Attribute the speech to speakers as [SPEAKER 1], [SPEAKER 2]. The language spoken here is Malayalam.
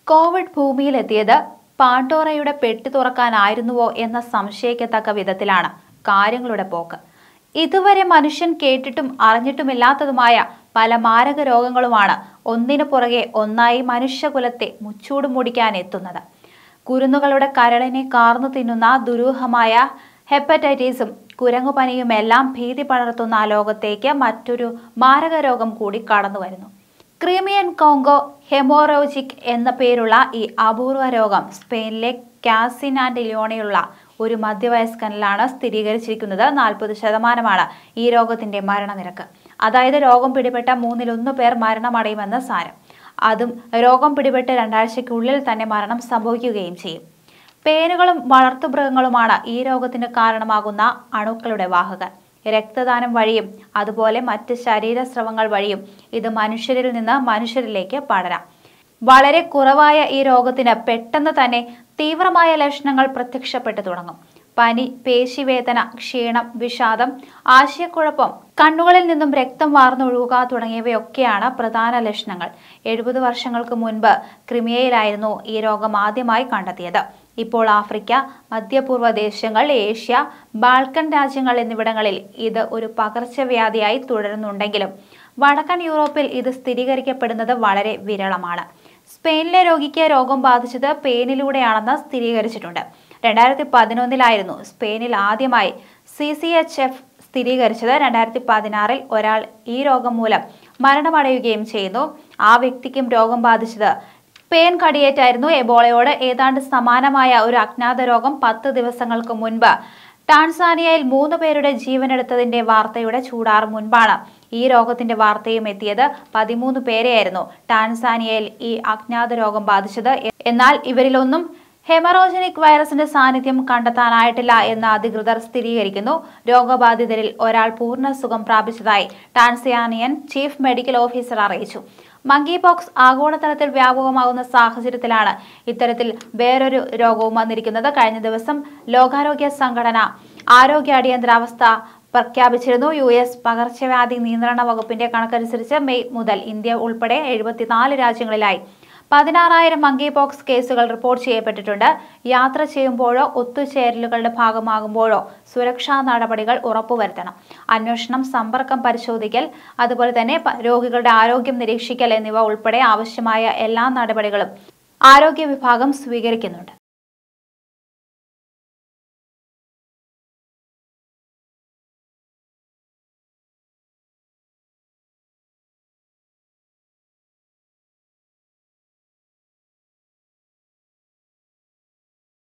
[SPEAKER 1] കോവിഡ് ഭൂമിയിലെത്തിയത് പാണ്ടോറയുടെ പെട്ടി തുറക്കാനായിരുന്നുവോ എന്ന സംശയിക്കത്തക്ക വിധത്തിലാണ് കാര്യങ്ങളുടെ പോക്ക് ഇതുവരെ മനുഷ്യൻ കേട്ടിട്ടും അറിഞ്ഞിട്ടുമില്ലാത്തതുമായ പല മാരക രോഗങ്ങളുമാണ് ഒന്നിനു പുറകെ ഒന്നായി മനുഷ്യകുലത്തെ മുച്ചൂട് മുടിക്കാൻ എത്തുന്നത് കുരുന്നുകളുടെ കരളിനെ കാർന്നു തിന്നുന്ന ദുരൂഹമായ ഹെപ്പറ്റൈറ്റിസും കുരങ്ങുപനിയുമെല്ലാം ഭീതി പടർത്തുന്ന ആ ലോകത്തേക്ക് മറ്റൊരു മാരക രോഗം കൂടി കടന്നു വരുന്നു ക്രീമിയൻ കോങ്കോ ഹെമോറോജിക് എന്ന പേരുള്ള ഈ അപൂർവ രോഗം സ്പെയിനിലെ കാസിൻ ആൻഡ് ലിയോണയുള്ള ഒരു മധ്യവയസ്കനിലാണ് സ്ഥിരീകരിച്ചിരിക്കുന്നത് നാൽപ്പത് ശതമാനമാണ് ഈ രോഗത്തിന്റെ മരണനിരക്ക് അതായത് രോഗം പിടിപെട്ട മൂന്നിലൊന്നു പേർ മരണമടയുമെന്ന് സാരം അതും രോഗം പിടിപെട്ട് രണ്ടാഴ്ചയ്ക്കുള്ളിൽ തന്നെ മരണം സംഭവിക്കുകയും ചെയ്യും പേനുകളും വളർത്തുമൃഗങ്ങളുമാണ് ഈ രോഗത്തിന് കാരണമാകുന്ന അണുക്കളുടെ വാഹകർ രക്തദാനം വഴിയും അതുപോലെ മറ്റ് ശരീരസ്രവങ്ങൾ വഴിയും ഇത് മനുഷ്യരിൽ നിന്ന് മനുഷ്യരിലേക്ക് പടരാം വളരെ കുറവായ ഈ രോഗത്തിന് പെട്ടെന്ന് തന്നെ തീവ്രമായ ലക്ഷണങ്ങൾ പ്രത്യക്ഷപ്പെട്ടു തുടങ്ങും പനി പേശിവേദന ക്ഷീണം വിഷാദം ആശയക്കുഴപ്പം കണ്ണുകളിൽ നിന്നും രക്തം വാർന്നൊഴുകുക തുടങ്ങിയവയൊക്കെയാണ് പ്രധാന ലക്ഷണങ്ങൾ എഴുപത് വർഷങ്ങൾക്ക് മുൻപ് ക്രിമിയയിലായിരുന്നു ഈ രോഗം ആദ്യമായി കണ്ടെത്തിയത് ഇപ്പോൾ ആഫ്രിക്ക മധ്യപൂർവ്വ ദേശങ്ങൾ ഏഷ്യ ബാൾക്കൻ രാജ്യങ്ങൾ എന്നിവിടങ്ങളിൽ ഇത് ഒരു പകർച്ചവ്യാധിയായി തുടരുന്നുണ്ടെങ്കിലും വടക്കൻ യൂറോപ്പിൽ ഇത് സ്ഥിരീകരിക്കപ്പെടുന്നത് വളരെ വിരളമാണ് സ്പെയിനിലെ രോഗിക്ക് രോഗം ബാധിച്ചത് പേനിലൂടെയാണെന്ന് സ്ഥിരീകരിച്ചിട്ടുണ്ട് രണ്ടായിരത്തി പതിനൊന്നിലായിരുന്നു സ്പെയിനിൽ ആദ്യമായി സി സി എച്ച് എഫ് സ്ഥിരീകരിച്ചത് രണ്ടായിരത്തി പതിനാറിൽ ഒരാൾ ഈ രോഗം മൂലം മരണമടയുകയും ചെയ്യുന്നു ആ വ്യക്തിക്കും രോഗം ബാധിച്ചത് പേൻ കടിയേറ്റായിരുന്നു എബോളയോട് ഏതാണ്ട് സമാനമായ ഒരു അജ്ഞാത രോഗം പത്ത് ദിവസങ്ങൾക്ക് മുൻപ് ടാൻസാനിയയിൽ മൂന്ന് പേരുടെ ജീവനെടുത്തതിന്റെ വാർത്തയുടെ ചൂടാറ് മുൻപാണ് ഈ രോഗത്തിന്റെ വാർത്തയും എത്തിയത് പതിമൂന്ന് പേരെയായിരുന്നു ടാൻസാനിയയിൽ ഈ അജ്ഞാത രോഗം ബാധിച്ചത് എന്നാൽ ഇവരിലൊന്നും ഹെമറോജനിക് വൈറസിന്റെ സാന്നിധ്യം കണ്ടെത്താനായിട്ടില്ല എന്ന് അധികൃതർ സ്ഥിരീകരിക്കുന്നു രോഗബാധിതരിൽ ഒരാൾ പൂർണ്ണ സുഖം പ്രാപിച്ചതായി ടാൻസാനിയൻ ചീഫ് മെഡിക്കൽ ഓഫീസർ അറിയിച്ചു മങ്കി പോക്സ് ആഗോളതലത്തിൽ വ്യാപകമാകുന്ന സാഹചര്യത്തിലാണ് ഇത്തരത്തിൽ വേറൊരു രോഗവും വന്നിരിക്കുന്നത് കഴിഞ്ഞ ദിവസം ലോകാരോഗ്യ സംഘടന ആരോഗ്യ അടിയന്തരാവസ്ഥ പ്രഖ്യാപിച്ചിരുന്നു യു എസ് പകർച്ചവ്യാധി നിയന്ത്രണ വകുപ്പിന്റെ കണക്കനുസരിച്ച് മെയ് മുതൽ ഇന്ത്യ ഉൾപ്പെടെ എഴുപത്തിനാല് രാജ്യങ്ങളിലായി പതിനാറായിരം മങ്കി പോക്സ് കേസുകൾ റിപ്പോർട്ട് ചെയ്യപ്പെട്ടിട്ടുണ്ട് യാത്ര ചെയ്യുമ്പോഴോ ഒത്തുചേരലുകളുടെ ഭാഗമാകുമ്പോഴോ സുരക്ഷാ നടപടികൾ ഉറപ്പുവരുത്തണം അന്വേഷണം സമ്പർക്കം പരിശോധിക്കൽ അതുപോലെ തന്നെ പ- രോഗികളുടെ ആരോഗ്യം നിരീക്ഷിക്കൽ എന്നിവ ഉൾപ്പെടെ ആവശ്യമായ എല്ലാ നടപടികളും ആരോഗ്യ വിഭാഗം സ്വീകരിക്കുന്നുണ്ട്